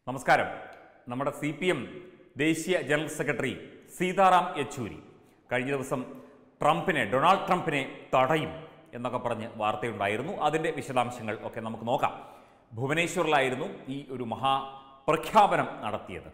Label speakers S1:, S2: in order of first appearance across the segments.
S1: നമസ്കാരം നമ്മുടെ C P M ദേശീയ ജനറൽ സെക്രട്ടറി സീതാറാം യെച്ചൂരി കഴിഞ്ഞ ദിവസം ട്രംപിനെ ഡൊണാൾഡ് ട്രംപിനെ തടയും എന്നൊക്കെ പറഞ്ഞ് വാർത്തയുണ്ടായിരുന്നു അതിൻ്റെ വിശദാംശങ്ങൾ ഒക്കെ നമുക്ക് നോക്കാം ഭുവനേശ്വറിലായിരുന്നു ഈ ഒരു മഹാപ്രഖ്യാപനം നടത്തിയത്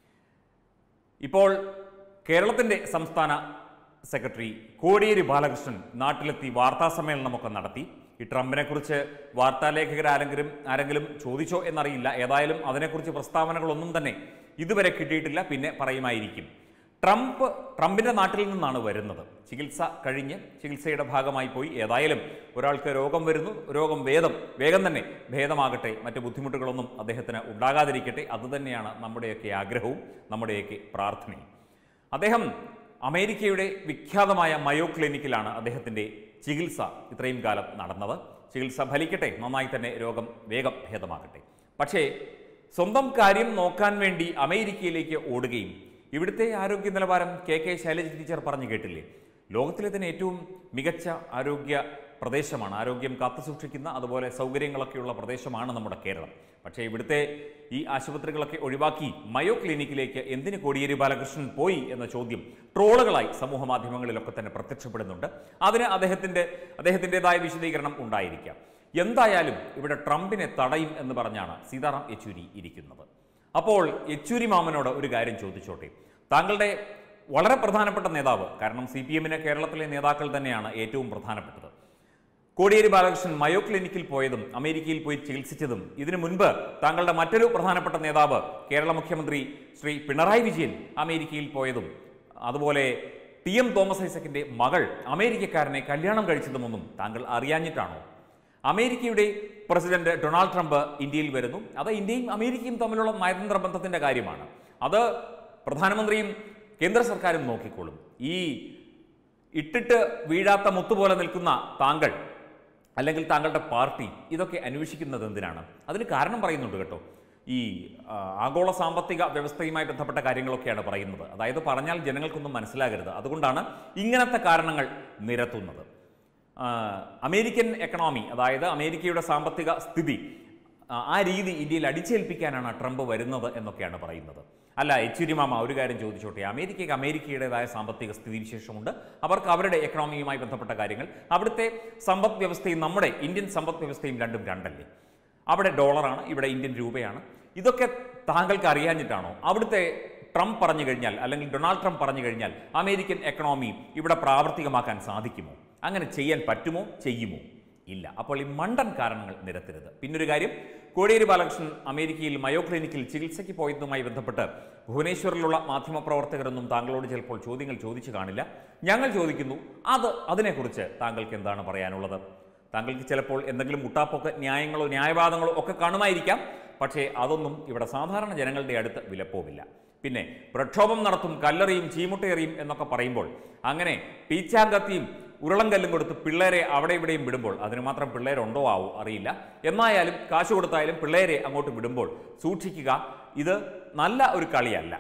S1: ഇപ്പോൾ കേരളത്തിൻ്റെ സംസ്ഥാന സെക്രട്ടറി കോടിയേരി ബാലകൃഷ്ണൻ നാട്ടിലെത്തി വാർത്താ സമ്മേളനമൊക്കെ നടത്തി ഈ ട്രംപിനെ കുറിച്ച് വാർത്താലേഖകർ ആരെങ്കിലും ആരെങ്കിലും ചോദിച്ചോ എന്നറിയില്ല ഏതായാലും അതിനെക്കുറിച്ച് പ്രസ്താവനകളൊന്നും തന്നെ ഇതുവരെ കിട്ടിയിട്ടില്ല പിന്നെ പറയുമായിരിക്കും ട്രംപ് ട്രംപിന്റെ നാട്ടിൽ നിന്നാണ് വരുന്നത് ചികിത്സ കഴിഞ്ഞ് ചികിത്സയുടെ ഭാഗമായി പോയി ഏതായാലും ഒരാൾക്ക് രോഗം വരുന്നു രോഗം വേദം വേഗം തന്നെ ഭേദമാകട്ടെ മറ്റ് ബുദ്ധിമുട്ടുകളൊന്നും അദ്ദേഹത്തിന് ഉണ്ടാകാതിരിക്കട്ടെ അതുതന്നെയാണ് നമ്മുടെയൊക്കെ ആഗ്രഹവും നമ്മുടെയൊക്കെ പ്രാർത്ഥനയും അദ്ദേഹം അമേരിക്കയുടെ വിഖ്യാതമായ മയോ ക്ലിനിക്കിലാണ് അദ്ദേഹത്തിൻ്റെ ചികിത്സ ഇത്രയും കാലം നടന്നത് ചികിത്സ ഫലിക്കട്ടെ നന്നായി തന്നെ രോഗം വേഗം ഭേദമാകട്ടെ പക്ഷേ സ്വന്തം കാര്യം നോക്കാൻ വേണ്ടി അമേരിക്കയിലേക്ക് ഓടുകയും ഇവിടുത്തെ ആരോഗ്യ നിലവാരം കെ കെ ശൈലജ ടീച്ചർ പറഞ്ഞു കേട്ടില്ലേ ലോകത്തിലെ തന്നെ ഏറ്റവും മികച്ച ആരോഗ്യ പ്രദേശമാണ് ആരോഗ്യം കാത്തുസൂക്ഷിക്കുന്ന അതുപോലെ സൗകര്യങ്ങളൊക്കെയുള്ള പ്രദേശമാണ് നമ്മുടെ കേരളം പക്ഷേ ഇവിടുത്തെ ഈ ആശുപത്രികളൊക്കെ ഒഴിവാക്കി മയോ ക്ലിനിക്കിലേക്ക് എന്തിന് കോടിയേരി ബാലകൃഷ്ണൻ പോയി എന്ന ചോദ്യം ട്രോളുകളായി സമൂഹ മാധ്യമങ്ങളിലൊക്കെ തന്നെ പ്രത്യക്ഷപ്പെടുന്നുണ്ട് അതിന് അദ്ദേഹത്തിൻ്റെ അദ്ദേഹത്തിൻ്റെതായ വിശദീകരണം ഉണ്ടായിരിക്കാം എന്തായാലും ഇവിടെ ട്രംപിനെ തടയും എന്ന് പറഞ്ഞാണ് സീതാറാം യെച്ചൂരി ഇരിക്കുന്നത് അപ്പോൾ യെച്ചൂരി മാമനോട് ഒരു കാര്യം ചോദിച്ചോട്ടെ താങ്കളുടെ വളരെ പ്രധാനപ്പെട്ട നേതാവ് കാരണം സി പി എമ്മിന് കേരളത്തിലെ നേതാക്കൾ തന്നെയാണ് ഏറ്റവും പ്രധാനപ്പെട്ടത് കോടിയേരി ബാലകൃഷ്ണൻ മയോ ക്ലിനിക്കിൽ പോയതും അമേരിക്കയിൽ പോയി ചികിത്സിച്ചതും ഇതിനു മുൻപ് താങ്കളുടെ മറ്റൊരു പ്രധാനപ്പെട്ട നേതാവ് കേരള മുഖ്യമന്ത്രി ശ്രീ പിണറായി വിജയൻ അമേരിക്കയിൽ പോയതും അതുപോലെ ടി എം തോമസ് ഐസക്കിന്റെ മകൾ അമേരിക്കക്കാരനെ കല്യാണം കഴിച്ചതുമൊന്നും താങ്കൾ അറിയാഞ്ഞിട്ടാണോ അമേരിക്കയുടെ പ്രസിഡന്റ് ഡൊണാൾഡ് ട്രംപ് ഇന്ത്യയിൽ വരുന്നു അത് ഇന്ത്യയും അമേരിക്കയും തമ്മിലുള്ള നയതന്ത്ര ബന്ധത്തിന്റെ കാര്യമാണ് അത് പ്രധാനമന്ത്രിയും കേന്ദ്ര സർക്കാരും നോക്കിക്കോളും ഈ ഇട്ടിട്ട് വീഴാത്ത മുത്തുപോലെ നിൽക്കുന്ന താങ്കൾ അല്ലെങ്കിൽ താങ്കളുടെ പാർട്ടി ഇതൊക്കെ അന്വേഷിക്കുന്നത് എന്തിനാണ് അതിന് കാരണം പറയുന്നുണ്ട് കേട്ടോ ഈ ആ, ആഗോള സാമ്പത്തിക വ്യവസ്ഥയുമായി ബന്ധപ്പെട്ട കാര്യങ്ങളൊക്കെയാണ് പറയുന്നത് അതായത് പറഞ്ഞാൽ ജനങ്ങൾക്കൊന്നും മനസ്സിലാകരുത് അതുകൊണ്ടാണ് ഇങ്ങനത്തെ കാരണങ്ങൾ നിരത്തുന്നത് ആ, അമേരിക്കൻ എക്കണോമി അതായത് അമേരിക്കയുടെ സാമ്പത്തിക സ്ഥിതി ആ, ആ രീതി ഇന്ത്യയിൽ അടിച്ചേൽപ്പിക്കാനാണ് ട്രംപ് വരുന്നത് എന്നൊക്കെയാണ് പറയുന്നത് അല്ല യെച്ചൂരി മാമ ഒരു കാര്യം ചോദിച്ചോട്ടെ അമേരിക്കയ്ക്ക് അമേരിക്കയുടേതായ സാമ്പത്തിക സ്ഥിതിവിശേഷമുണ്ട് അവർക്ക് അവരുടെ എക്കണോമിയുമായി ബന്ധപ്പെട്ട കാര്യങ്ങൾ അവിടുത്തെ സമ്പദ് വ്യവസ്ഥയും നമ്മുടെ ഇന്ത്യൻ സമ്പദ് വ്യവസ്ഥയും രണ്ടും രണ്ടല്ലേ അവിടെ ഡോളറാണ് ഇവിടെ ഇന്ത്യൻ രൂപയാണ് ഇതൊക്കെ താങ്കൾക്ക് അറിയാഞ്ഞിട്ടാണോ അവിടുത്തെ ട്രംപ് പറഞ്ഞു കഴിഞ്ഞാൽ അല്ലെങ്കിൽ ഡൊണാൾഡ് ട്രംപ് പറഞ്ഞു കഴിഞ്ഞാൽ അമേരിക്കൻ എക്കണോമി ഇവിടെ പ്രാവർത്തികമാക്കാൻ സാധിക്കുമോ അങ്ങനെ ചെയ്യാൻ പറ്റുമോ ചെയ്യുമോ ഇല്ല അപ്പോൾ ഈ മണ്ടൻ കാരണങ്ങൾ നിരത്തരുത് പിന്നൊരു കാര്യം കോടിയേരി ബാലകൃഷ്ണൻ അമേരിക്കയിൽ മയോ ക്ലിനിക്കിൽ ചികിത്സയ്ക്ക് പോയതുമായി ബന്ധപ്പെട്ട് ഭുവനേശ്വറിലുള്ള മാധ്യമപ്രവർത്തകരൊന്നും താങ്കളോട് ചിലപ്പോൾ ചോദ്യങ്ങൾ ചോദിച്ചു കാണില്ല ഞങ്ങൾ ചോദിക്കുന്നു അത് അതിനെക്കുറിച്ച് താങ്കൾക്ക് എന്താണ് പറയാനുള്ളത് താങ്കൾക്ക് ചിലപ്പോൾ എന്തെങ്കിലും മുട്ടാപ്പൊക്കെ ന്യായങ്ങളോ ന്യായവാദങ്ങളോ ഒക്കെ കാണുമായിരിക്കാം പക്ഷേ അതൊന്നും ഇവിടെ സാധാരണ ജനങ്ങളുടെ അടുത്ത് വിലപ്പോവില്ല പിന്നെ പ്രക്ഷോഭം നടത്തും കല്ലെറിയും ചീമുട്ടയെറിയും എന്നൊക്കെ പറയുമ്പോൾ അങ്ങനെ പീച്ചാങ്കത്തിയും ഉരുളങ്കല്ലും കൊടുത്ത് പിള്ളേരെ അവിടെ ഇവിടെയും വിടുമ്പോൾ അതിന് മാത്രം പിള്ളേരുണ്ടോ ആവോ അറിയില്ല എന്നായാലും കാശ് കൊടുത്തായാലും പിള്ളേരെ അങ്ങോട്ട് വിടുമ്പോൾ സൂക്ഷിക്കുക ഇത് നല്ല ഒരു കളിയല്ല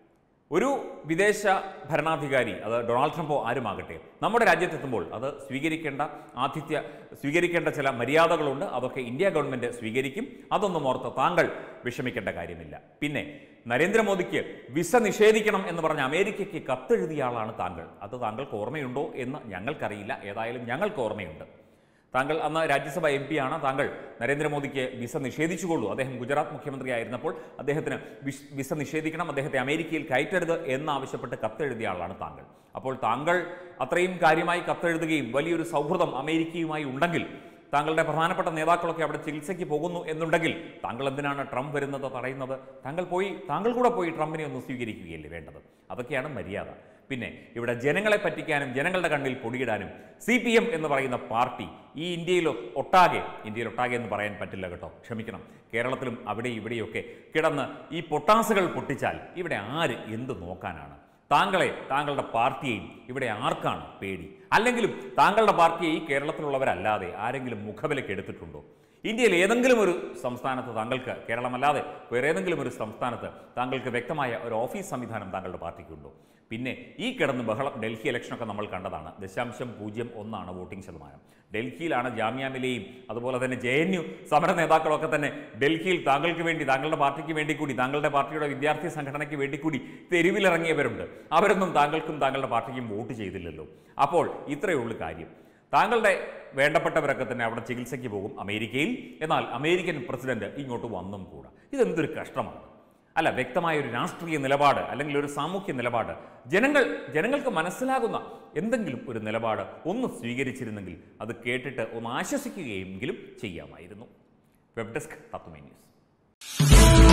S1: ഒരു വിദേശ ഭരണാധികാരി അത് ഡൊണാൾഡ് ട്രംപോ ആരുമാകട്ടെ നമ്മുടെ രാജ്യത്തെത്തുമ്പോൾ അത് സ്വീകരിക്കേണ്ട ആതിഥ്യ സ്വീകരിക്കേണ്ട ചില മര്യാദകളുണ്ട് അതൊക്കെ ഇന്ത്യ ഗവൺമെൻറ് സ്വീകരിക്കും അതൊന്നും ഓർത്ത് താങ്കൾ വിഷമിക്കേണ്ട കാര്യമില്ല പിന്നെ നരേന്ദ്രമോദിക്ക് വിസ നിഷേധിക്കണം എന്ന് പറഞ്ഞ അമേരിക്കയ്ക്ക് കത്തെഴുതിയ ആളാണ് താങ്കൾ അത് താങ്കൾക്ക് ഓർമ്മയുണ്ടോ എന്ന് ഞങ്ങൾക്കറിയില്ല ഏതായാലും ഞങ്ങൾക്ക് ഓർമ്മയുണ്ട് താങ്കൾ അന്ന് രാജ്യസഭ എം പി ആണ് താങ്കൾ നരേന്ദ്രമോദിക്ക് വിസ നിഷേധിച്ചുകൊള്ളൂ അദ്ദേഹം ഗുജറാത്ത് മുഖ്യമന്ത്രി ആയിരുന്നപ്പോൾ അദ്ദേഹത്തിന് വിസ്- വിസ നിഷേധിക്കണം അദ്ദേഹത്തെ അമേരിക്കയിൽ കയറ്റരുത് എന്നാവശ്യപ്പെട്ട് കത്തെഴുതിയ ആളാണ് താങ്കൾ അപ്പോൾ താങ്കൾ അത്രയും കാര്യമായി കത്തെഴുതുകയും വലിയൊരു സൗഹൃദം അമേരിക്കയുമായി ഉണ്ടെങ്കിൽ താങ്കളുടെ പ്രധാനപ്പെട്ട നേതാക്കളൊക്കെ അവിടെ ചികിത്സയ്ക്ക് പോകുന്നു എന്നുണ്ടെങ്കിൽ താങ്കൾ എന്തിനാണ് ട്രംപ് വരുന്നത് തടയുന്നത് താങ്കൾ പോയി താങ്കൾ കൂടെ പോയി ട്രംപിനെ ഒന്ന് സ്വീകരിക്കുകയല്ലേ വേണ്ടത് അതൊക്കെയാണ് മര്യാദ പിന്നെ ഇവിടെ ജനങ്ങളെ പറ്റിക്കാനും ജനങ്ങളുടെ കണ്ണിൽ പൊടിയിടാനും സി പി എം എന്ന് പറയുന്ന പാർട്ടി ഈ ഇന്ത്യയിൽ ഒട്ടാകെ ഇന്ത്യയിൽ ഒട്ടാകെ എന്ന് പറയാൻ പറ്റില്ല കേട്ടോ ക്ഷമിക്കണം കേരളത്തിലും അവിടെ ഇവിടെയൊക്കെ കിടന്ന് ഈ പൊട്ടാസുകൾ പൊട്ടിച്ചാൽ ഇവിടെ ആര് എന്ത് നോക്കാനാണ് താങ്കളെ താങ്കളുടെ പാർട്ടിയെയും ഇവിടെ ആർക്കാണ് പേടി അല്ലെങ്കിലും താങ്കളുടെ പാർട്ടിയെ ഈ കേരളത്തിലുള്ളവരല്ലാതെ ആരെങ്കിലും മുഖവിലക്ക് എടുത്തിട്ടുണ്ടോ ഇന്ത്യയിൽ ഏതെങ്കിലും ഒരു സംസ്ഥാനത്ത് താങ്കൾക്ക് കേരളമല്ലാതെ വേറെ ഏതെങ്കിലും ഒരു സംസ്ഥാനത്ത് താങ്കൾക്ക് വ്യക്തമായ ഒരു ഓഫീസ് സംവിധാനം താങ്കളുടെ പാർട്ടിക്കുണ്ടോ പിന്നെ ഈ കിടന്ന് ബഹളം ഡൽഹി ഇലക്ഷനൊക്കെ നമ്മൾ കണ്ടതാണ് ദശാംശം പൂജ്യം ഒന്നാണ് വോട്ടിംഗ് ശതമാനം ഡൽഹിയിലാണ് ജാമ്യ മിലയും അതുപോലെ തന്നെ ജെ എൻ യു സമര നേതാക്കളൊക്കെ തന്നെ ഡൽഹിയിൽ താങ്കൾക്ക് വേണ്ടി താങ്കളുടെ പാർട്ടിക്ക് വേണ്ടി കൂടി താങ്കളുടെ പാർട്ടിയുടെ വിദ്യാർത്ഥി സംഘടനയ്ക്ക് വേണ്ടി കൂടി തെരുവിലിറങ്ങിയവരുണ്ട് അവരൊന്നും താങ്കൾക്കും താങ്കളുടെ പാർട്ടിക്കും വോട്ട് ചെയ്തില്ലല്ലോ അപ്പോൾ ഇത്രയേ ഉള്ളൂ കാര്യം താങ്കളുടെ വേണ്ടപ്പെട്ടവരൊക്കെ തന്നെ അവിടെ ചികിത്സയ്ക്ക് പോകും അമേരിക്കയിൽ എന്നാൽ അമേരിക്കൻ പ്രസിഡന്റ് ഇങ്ങോട്ട് വന്നും കൂടാ ഇതെന്തൊരു കഷ്ടമാണ് അല്ല വ്യക്തമായ ഒരു രാഷ്ട്രീയ നിലപാട് അല്ലെങ്കിൽ ഒരു സാമൂഹ്യ നിലപാട് ജനങ്ങൾ ജനങ്ങൾക്ക് മനസ്സിലാകുന്ന എന്തെങ്കിലും ഒരു നിലപാട് ഒന്ന് സ്വീകരിച്ചിരുന്നെങ്കിൽ അത് കേട്ടിട്ട് ഒന്ന് ആശ്വസിക്കുകയെങ്കിലും ചെയ്യാമായിരുന്നു വെബ് ഡെസ്ക് തത്വമേ ന്യൂസ്